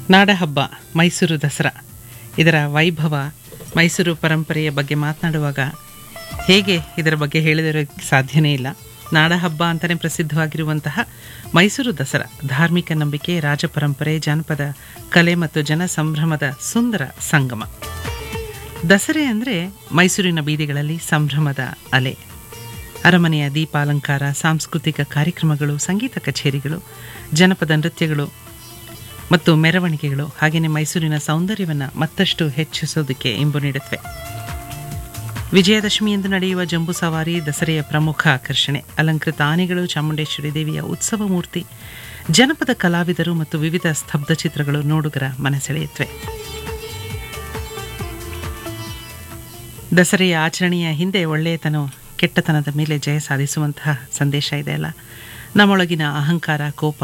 ನಾಡಹಬ್ಬ ಮೈಸೂರು ದಸರಾ ಇದರ ವೈಭವ ಮೈಸೂರು ಪರಂಪರೆಯ ಬಗ್ಗೆ ಮಾತನಾಡುವಾಗ ಹೇಗೆ ಇದರ ಬಗ್ಗೆ ಹೇಳಿದರೋಕ್ಕೆ ಸಾಧ್ಯನೇ ಇಲ್ಲ ನಾಡಹಬ್ಬ ಅಂತಲೇ ಪ್ರಸಿದ್ಧವಾಗಿರುವಂತಹ ಮೈಸೂರು ದಸರಾ ಧಾರ್ಮಿಕ ನಂಬಿಕೆ ರಾಜಪರಂಪರೆ ಜಾನಪದ ಕಲೆ ಮತ್ತು ಜನ ಸಂಭ್ರಮದ ಸುಂದರ ಸಂಗಮ ದಸರೆ ಅಂದರೆ ಮೈಸೂರಿನ ಬೀದಿಗಳಲ್ಲಿ ಸಂಭ್ರಮದ ಅಲೆ ಅರಮನೆಯ ದೀಪಾಲಂಕಾರ ಸಾಂಸ್ಕೃತಿಕ ಕಾರ್ಯಕ್ರಮಗಳು ಸಂಗೀತ ಕಚೇರಿಗಳು ಜನಪದ ನೃತ್ಯಗಳು ಮತ್ತು ಮೆರವಣಿಗೆಗಳು ಹಾಗೆಯೇ ಮೈಸೂರಿನ ಸೌಂದರ್ಯವನ್ನು ಮತ್ತಷ್ಟು ಹೆಚ್ಚಿಸೋದಕ್ಕೆ ಇಂಬು ನೀಡುತ್ತವೆ ವಿಜಯದಶಮಿಯಂದು ನಡೆಯುವ ಜಂಬೂ ಸವಾರಿ ದಸರೆಯ ಪ್ರಮುಖ ಆಕರ್ಷಣೆ ಅಲಂಕೃತ ಆನೆಗಳು ಚಾಮುಂಡೇಶ್ವರಿ ದೇವಿಯ ಉತ್ಸವ ಮೂರ್ತಿ ಜನಪದ ಕಲಾವಿದರು ಮತ್ತು ವಿವಿಧ ಸ್ತಬ್ಧ ಚಿತ್ರಗಳು ನೋಡುಗರ ಮನಸೆಳೆಯುತ್ತವೆ ದಸರೆಯ ಆಚರಣೆಯ ಹಿಂದೆ ಒಳ್ಳೆಯತನ ಕೆಟ್ಟತನದ ಮೇಲೆ ಜಯ ಸಾಧಿಸುವಂತಹ ಸಂದೇಶ ಇದೆ ಅಲ್ಲ ನಮ್ಮೊಳಗಿನ ಅಹಂಕಾರ ಕೋಪ